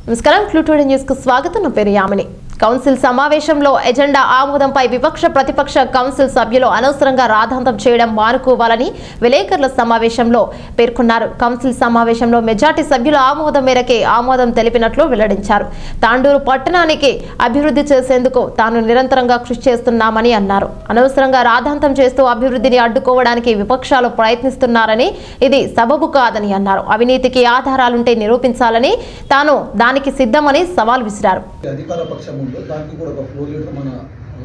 నమస్కారం క్లూటోడి న్యూస్ కు స్వాగతం నా పేరు యామిని కౌన్సిల్ సమావేశంలో ఎజెండా ఆమోదంపై విపక్ష ప్రతిపక్ష కౌన్సిల్ సభ్యులు అనవసరంగా రాద్ధాంతం చేయడం మానుకోవాలని విలేకరుల సమావేశంలో పేర్కొన్నారు కౌన్సిల్ సమావేశంలో మెజార్టీ సభ్యుల ఆమోదం మేరకే ఆమోదం తెలిపినట్లు వెల్లడించారు తాండూరు పట్టణానికి అభివృద్ధి చేసేందుకు తాను నిరంతరంగా కృషి చేస్తున్నామని అన్నారు అనవసరంగా రాద్ధాంతం చేస్తూ అభివృద్ధిని అడ్డుకోవడానికి విపక్షాలు ప్రయత్నిస్తున్నారని ఇది సబబు కాదని అన్నారు అవినీతికి ఆధారాలుంటే నిరూపించాలని తాను దానికి సిద్ధమని సవాల్ విసిరారు అధికార పక్షం ఉందో దానికి కూడా ఒక ఫ్లోర్ లీడర్ మన ఆ,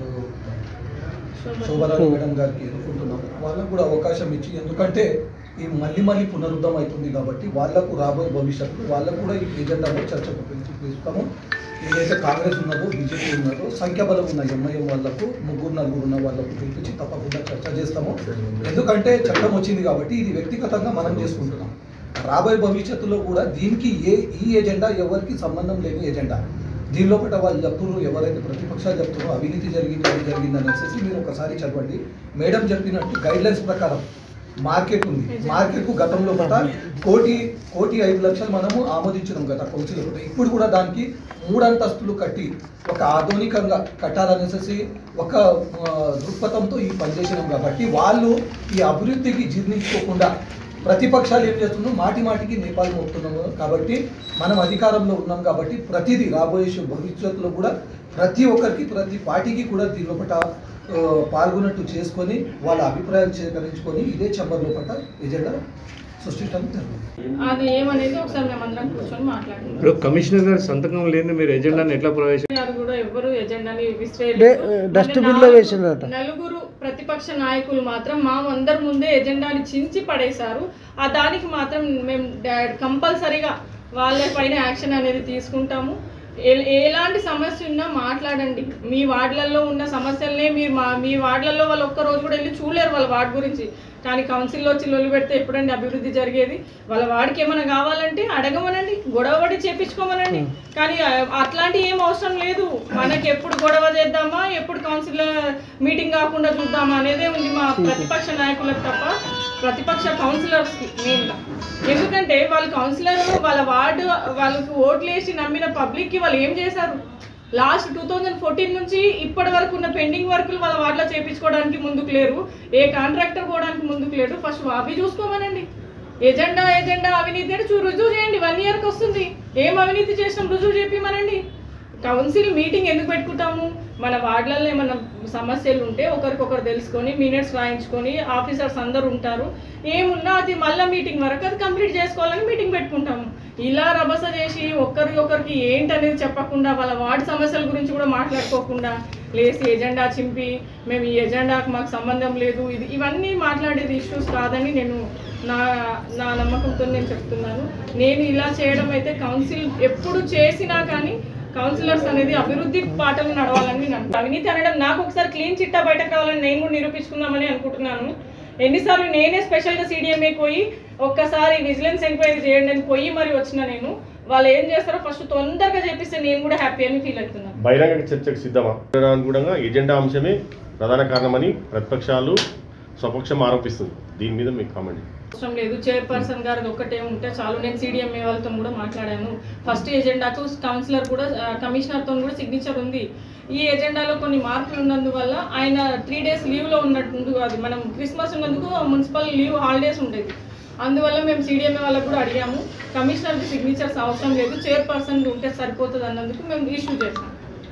శోభారాణి మేడం గారికి ఎన్నుకుంటున్నాం వాళ్ళకు కూడా అవకాశం ఇచ్చి ఎందుకంటే ఈ మళ్ళీ మళ్ళీ పునరుద్ధం అవుతుంది కాబట్టి వాళ్ళకు రాబోయే భవిష్యత్తులో వాళ్ళకు కూడా ఈ ఎజెండాలో చర్చకు పిలిచి పిలుస్తాము ఏదైతే కాంగ్రెస్ ఉన్నదో బీజేపీ ఉన్నదో సంఖ్యాబలం ఉన్న ఎంఐఎం వాళ్ళకు ముగ్గురు నలుగురు ఉన్న వాళ్ళకు పిలిపించి తప్పకుండా చర్చ చేస్తాము ఎందుకంటే చట్టం వచ్చింది కాబట్టి ఇది వ్యక్తిగతంగా మనం చేసుకుంటున్నాం రాబోయే భవిష్యత్తులో కూడా దీనికి ఏ ఈ ఎజెండా ఎవరికి సంబంధం లేని ఎజెండా దీనిలో కూడా వాళ్ళు చెప్తున్నారు ఎవరైతే ప్రతిపక్షాలు చెప్తున్నారో అవినీతి జరిగింది అది జరిగింది అనేసి మీరు ఒకసారి చదవండి మేడం చెప్పినట్టు గైడ్ లైన్స్ ప్రకారం మార్కెట్ ఉంది మార్కెట్ కు గతంలో కూడా కోటి కోటి ఐదు లక్షలు మనము ఆమోదించినాం గత కౌన్సిల్ కూడా ఇప్పుడు కూడా దానికి మూడు అంతస్తులు కట్టి ఒక ఆధునికంగా కట్టాలనేసి ఒక ఆ, దృక్పథంతో ఈ పనిచేసినాం కాబట్టి వాళ్ళు ఈ అభివృద్ధికి జీర్ణించుకోకుండా ప్రతిపక్షాలు ఏం చేస్తున్నాం మాటి మాటికి నేపాల్ మోపుతున్నాము కాబట్టి మనం అధికారంలో ఉన్నాం కాబట్టి ప్రతిదీ రాబోయే శు- భవిష్యత్తులో కూడా ప్రతి ఒక్కరికి ప్రతి పార్టీకి కూడా దీని లోపల ఆ, పాల్గొన్నట్టు చేసుకొని వాళ్ళ అభిప్రాయాలు సేకరించుకొని ఇదే చంబర్ లోపల ఎజెండా సృష్టించడం జరుగుతుంది అది ఏమనేది ఒకసారి మేము అందరం కూర్చొని మాట్లాడుకుందాం ఇప్పుడు కమిషనర్ గారి సంతకం లేని మీరు ఎజెండాని ఎట్లా ప్రవేశ గారు కూడా ఎవరు ఎజెండాని డే- విసిరేయలేదు డస్ట్బిన్ లో నాలుగు- వేసిందట. నలుగురు ప్రతిపక్ష నాయకులు మాత్రం మా అందరి ముందే ఎజెండాని చించి పడేశారు ఆ దానికి మాత్రం మేము కంపల్సరీగా వాళ్ళ పైన యాక్షన్ అనేది తీసుకుంటాము ఎ- ఎలాంటి సమస్య ఉన్నా మాట్లాడండి మీ వార్డులలో ఉన్న సమస్యలనే మీరు మా మీ వార్డులలో వాళ్ళు ఒక్క రోజు కూడా వెళ్ళి చూడలేరు వాళ్ళ వార్డు గురించి కానీ కౌన్సిల్లో వచ్చి లొల్లు పెడితే ఎప్పుడండి అభివృద్ధి జరిగేది వాళ్ళ వాడికి ఏమైనా కావాలంటే అడగమనండి గొడవ పడి చేపించుకోమనండి కానీ ఆ- అట్లాంటి ఏం అవసరం లేదు మనకి ఎప్పుడు గొడవ చేద్దామా ఎప్పుడు కౌన్సిల్ మీటింగ్ కాకుండా చూద్దామా అనేదే ఉంది మా ప్రతిపక్ష నాయకులకు తప్ప ప్రతిపక్ష కౌన్సిలర్స్కి మెయిన్గా ఎందుకంటే వాళ్ళ కౌన్సిలర్ వాళ్ళ వార్డు వాళ్ళకి ఓట్లు వేసి నమ్మిన పబ్లిక్కి వాళ్ళు ఏం చేశారు లాస్ట్ టూ థౌజండ్ ఫోర్టీన్ నుంచి ఇప్పటి వరకు ఉన్న పెండింగ్ వర్కులు వాళ్ళ వార్డులో చేయించుకోవడానికి ముందుకు లేరు ఏ కాంట్రాక్టర్ పోవడానికి ముందుకు లేడు ఫస్ట్ అవి చూసుకోమనండి ఎజెండా ఎజెండా అవినీతి అంటే చూ రుజువు చేయండి వన్ ఇయర్కి వస్తుంది ఏం అవినీతి చేసినాం రుజువు చెప్పిమనండి కౌన్సిల్ మీటింగ్ ఎందుకు పెట్టుకుంటాము మన వార్డులలో ఏమైనా సమస్యలు ఉంటే ఒకరికొకరు తెలుసుకొని మినిట్స్ రాయించుకొని ఆఫీసర్స్ అందరు ఉంటారు ఏమున్నా అది మళ్ళీ మీటింగ్ వరకు అది కంప్లీట్ చేసుకోవాలని మీటింగ్ పెట్టుకుంటాము ఇలా రభస చేసి ఒకరి ఒకరికి ఏంటనేది చెప్పకుండా వాళ్ళ వార్డు సమస్యల గురించి కూడా మాట్లాడుకోకుండా లేసి ఎజెండా చింపి మేము ఈ ఎజెండాకు మాకు సంబంధం లేదు ఇది ఇవన్నీ మాట్లాడేది ఇష్యూస్ కాదని నేను నా నా నమ్మకంతో నేను చెప్తున్నాను నేను ఇలా చేయడం అయితే కౌన్సిల్ ఎప్పుడు చేసినా కానీ కౌన్సిలర్స్ అనేది అభివృద్ధి పాటలు నడవాలని నేను అనుకుంటున్నాను. అవినీతి అనడం నాకు ఒకసారి క్లీన్ చిట్టా బయటకు రావాలని నేను కూడా నిరూపించుకుందామని అనుకుంటున్నాను ఎన్నిసార్లు నేనే స్పెషల్గా సీడీఎంఏ పోయి ఒక్కసారి విజిలెన్స్ ఎంక్వైరీ చేయండి అని పోయి మరి వచ్చిన నేను వాళ్ళు ఏం చేస్తారో ఫస్ట్ తొందరగా చెప్పిస్తే నేను కూడా హ్యాపీ అని ఫీల్ అవుతున్నాను బహిరంగ చర్చకు సిద్ధమా అనుగుణంగా ఎజెండా అంశమే ప్రధాన కారణమని ప్రతిపక్షాలు స్వపక్షం ఆరోపిస్తుంది దీని మీద మీకు కామెంట్ అవసరం లేదు చైర్పర్సన్ గారిది ఒక్కటే ఉంటే చాలు నేను సీడీఎంఏ వాళ్ళతో కూడా మాట్లాడాను ఫస్ట్ ఎజెండాకు కౌన్సిలర్ కూడా ఆ, కమిషనర్తో కూడా సిగ్నేచర్ ఉంది ఈ ఎజెండాలో కొన్ని మార్పులు ఉన్నందువల్ల ఆయన త్రీ డేస్ లీవ్లో ఉన్నట్టు అది మనం క్రిస్మస్ ఉన్నందుకు మున్సిపల్ లీవ్ హాలిడేస్ ఉండేది అందువల్ల మేము సీడీఎంఏ వాళ్ళకు కూడా అడిగాము కమిషనర్కి సిగ్నేచర్స్ అవసరం లేదు చైర్పర్సన్ ఉంటే సరిపోతుంది అన్నందుకు మేము ఇష్యూ చేసాం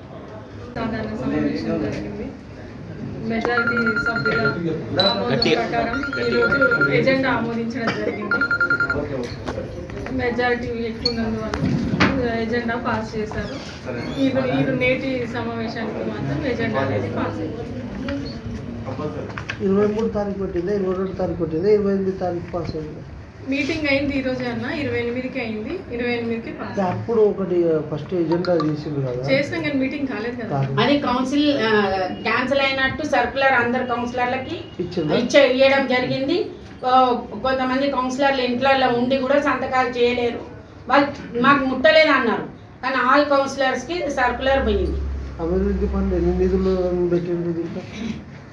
సాధారణ సమావేశం జరిగింది మెజారిటీ సభ్యుల ఆమోదం ప్రకారం ఈరోజు ఎజెండా ఆమోదించడం జరిగింది మెజారిటీ ఎక్కువ ఉన్నందువల్ల ఎజెండా పాస్ చేశారు ఇది ఇది నేటి సమావేశానికి మాత్రం ఎజెండా అనేది పాస్ అయింది ఇరవై మూడు తారీఖు కొట్టిందా ఇరవై రెండు తారీఖు కొట్టిందా ఇరవై ఎనిమిది తారీఖు పాస్ అయింది మీటింగ్ అయింది ఈ రోజే అన్న ఇరవై ఎనిమిదికి అయింది ఇరవై ఎనిమిదికి పాస్ అప్పుడు ఒకటి ఫస్ట్ ఎజెండా చేసింది కదా చేసినాం కానీ మీటింగ్ కాలేదు కదా కాదు. అది కౌన్సిల్ ఆ, క్యాన్సిల్ అయినట్టు సర్కులర్ అందరు కౌన్సిలర్లకి ఇచ్చిందా ఇచ్చే ఇవ్వడం జరిగింది ఆ, కొంతమంది కౌన్సిలర్లు ఇంట్లో ఉండి కూడా సంతకాలు చేయలేరు వాళ్ళు మాకు ముట్టలేదు అన్నారు కానీ ఆల్ కౌన్సిలర్స్కి సర్కులర్ పోయింది అభివృద్ధి పనులు ఎన్ని నిధులు పెట్టింది దీంట్లో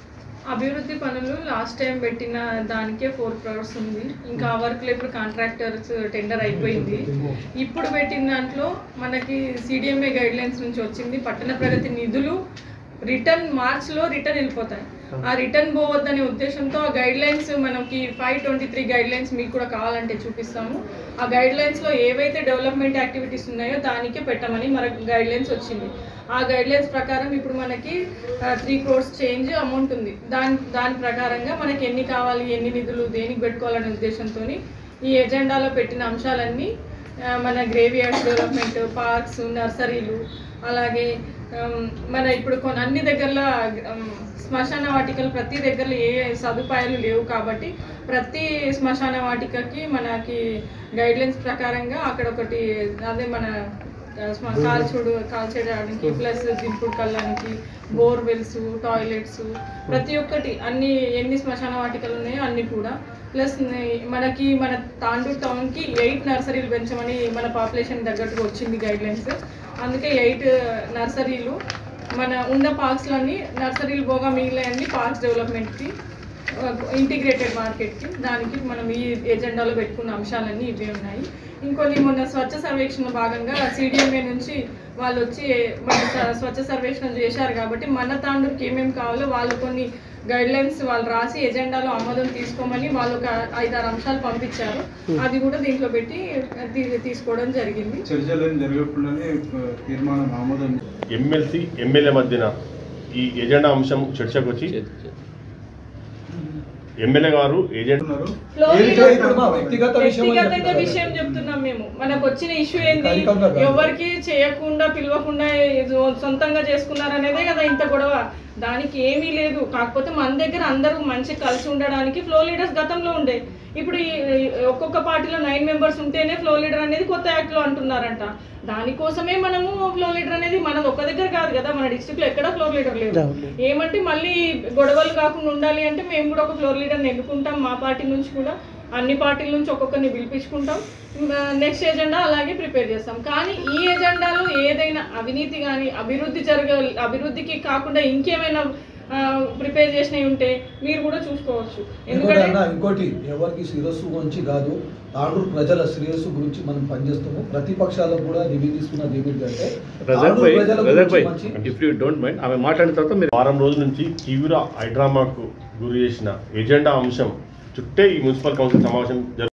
అభివృద్ధి పనులు లాస్ట్ టైం పెట్టిన దానికే ఫోర్ క్రోర్స్ ఉంది ఇంకా ఆ వర్క్లో ఇప్పుడు కాంట్రాక్టర్స్ టెండర్ అయిపోయింది ఇప్పుడు పెట్టిన దాంట్లో మనకి సిడిఎంఏ గైడ్ లైన్స్ నుంచి వచ్చింది పట్టణ ప్రగతి నిధులు రిటర్న్ మార్చ్లో రిటర్న్ వెళ్ళిపోతాయి ఆ రిటర్న్ పోవద్దనే ఉద్దేశంతో ఆ గైడ్ లైన్స్ మనకి five twenty three guidelines మీకు కూడా కావాలంటే చూపిస్తాము ఆ గైడ్ లైన్స్లో ఏవైతే డెవలప్మెంట్ యాక్టివిటీస్ ఉన్నాయో దానికే పెట్టమని మనకు గైడ్ లైన్స్ వచ్చింది ఆ గైడ్ లైన్స్ ప్రకారం ఇప్పుడు మనకి త్రీ క్రోర్స్ చేంజ్ అమౌంట్ ఉంది దాని దాని ప్రకారంగా మనకి ఎన్ని కావాలి ఎన్ని నిధులు దేనికి పెట్టుకోవాలనే ఉద్దేశంతో ఈ ఎజెండాలో పెట్టిన అంశాలన్నీ ఆ, మన గ్రేవియార్డ్స్ డెవలప్మెంట్ పార్క్స్ నర్సరీలు అలాగే ఆమ్, మన ఇప్పుడు కొన్ని అన్ని దగ్గరలో ఆమ్, శ్మశాన వాటికలు ప్రతి దగ్గరలో ఏ సదుపాయాలు లేవు కాబట్టి ప్రతి శ్మశాన వాటికకి మనకి గైడ్లైన్స్ ప్రకారంగా అక్కడ ఒకటి అదే మన ఆ, శ్మ- కాల్చుడు కాల్చేయడానికి ప్లస్ దింపుడు కళ్ళానికి బోర్వెల్స్ టాయిలెట్స్ ప్రతి ఒక్కటి అన్ని ఎన్ని శ్మశాన వాటికలు ఉన్నాయో అన్ని కూడా ప్లస్ మనకి మన తాండూరు టౌన్కి ఎయిట్ నర్సరీలు పెంచమని మన పాపులేషన్ తగ్గట్టుగా వచ్చింది గైడ్ లైన్స్ అందుకే ఎయిట్ నర్సరీలు మన ఉన్న పార్క్స్లన్నీ నర్సరీలు పోగా మిగిలినవన్నీ పార్క్స్ డెవలప్మెంట్కి ఇంటిగ్రేటెడ్ మార్కెట్కి దానికి మనం ఈ ఎజెండాలో పెట్టుకున్న అంశాలన్నీ ఇవే ఉన్నాయి ఇంకొన్ని మొన్న స్వచ్ఛ సర్వేక్షణ భాగంగా సిడిఎంఏ నుంచి వాళ్ళు వచ్చి మన స- స్వచ్ఛ సర్వేక్షణ చేశారు కాబట్టి మన తాండూరుకి ఏమేమి కావాలో వాళ్ళు కొన్ని గైడ్ లైన్స్ వాళ్ళు రాసి ఎజెండాలో ఆమోదం తీసుకోమని వాళ్ళు ఒక ఐదారు అంశాలు పంపించారు అది కూడా దీంట్లో పెట్టి తీ- తీసుకోవడం జరిగింది చర్చలు జరగకుండానే తీర్మానం ఆమోదం ఎమ్మెల్సీ ఎమ్మెల్యే మధ్యన ఈ ఎజెండా అంశం చర్చకు వచ్చి ఎమ్మెల్యే గారు ఏజెంట్ ఉన్నారు ఏంటో ఇప్పుడు మా వ్యక్తిగత విషయం అని వ్యక్తిగతంగా చెప్తున్నారు. విషయం చెప్తున్నాం మేము మనకు వచ్చిన ఇష్యూ ఏంది అధికారికంగా కాదు. ఎవరికి చేయకుండా పిలవకుండా ఏదో సొంతంగా చేసుకున్నారు అనేదే కదా ఇంత గొడవ దానికి ఏమీ లేదు కాకపోతే మన దగ్గర అందరూ మంచి కలిసి ఉండడానికి ఫ్లో లీడర్స్ గతంలో ఉండే ఇప్పుడు ఈ ఈ ఒక్కొక్క పార్టీలో నైన్ మెంబర్స్ ఉంటేనే ఫ్లో లీడర్ అనేది కొత్త యాక్ట్ లో అంటున్నారంట దానికోసమే మనము ఫ్లో లీడర్ అనేది మనది ఒక్క దగ్గర కాదు కదా మన డిస్ట్రిక్ట్ లో ఎక్కడ ఫ్లోర్ లీడర్ లేదు ఏమంటే మళ్ళీ గొడవలు కాకుండా ఉండాలి అంటే మేము కూడా ఒక ఫ్లోర్ లీడర్ని ఎన్నుకుంటాం మా పార్టీ నుంచి కూడా అన్ని పార్టీల నుంచి ఒక్కొక్కరిని పిలిపించుకుంటాం నెక్స్ట్ ఎజెండా అలాగే ప్రిపేర్ చేస్తాం కానీ ఈ ఎజెండాలో ఏదైనా అవినీతి కానీ అభివృద్ధి జరగ అభివృద్ధికి కాకుండా ఇంకేమైనా ప్రిపేర్ చేసినవి ఉంటే మీరు కూడా చూసుకోవచ్చు ఇంకోటి ఎందుకంటే అన్న ఇంకోటి ఎవరికి శిరస్సు వంచి కాదు తాండూరు ప్రజల శ్రేయస్సు గురించి మనం పనిచేస్తాము ప్రతిపక్షాలకు కూడా రివ్యూ తీసుకున్నది ఏమిటంటే రజాక్ తాండూరు భాయ్ ప్రజల రజాక్ భాయ్ గురించి మంచి ఇఫ్ యూ డోంట్ మైండ్ ఆమె మాట్లాడిన తర్వాత మీరు వారం రోజుల నుంచి తీవ్ర హైడ్రామాకు గురి చేసిన ఎజెండా అంశం చుట్టే ఈ మున్సిపల్ కౌన్సిల్ సమావేశం జరుగుతుంది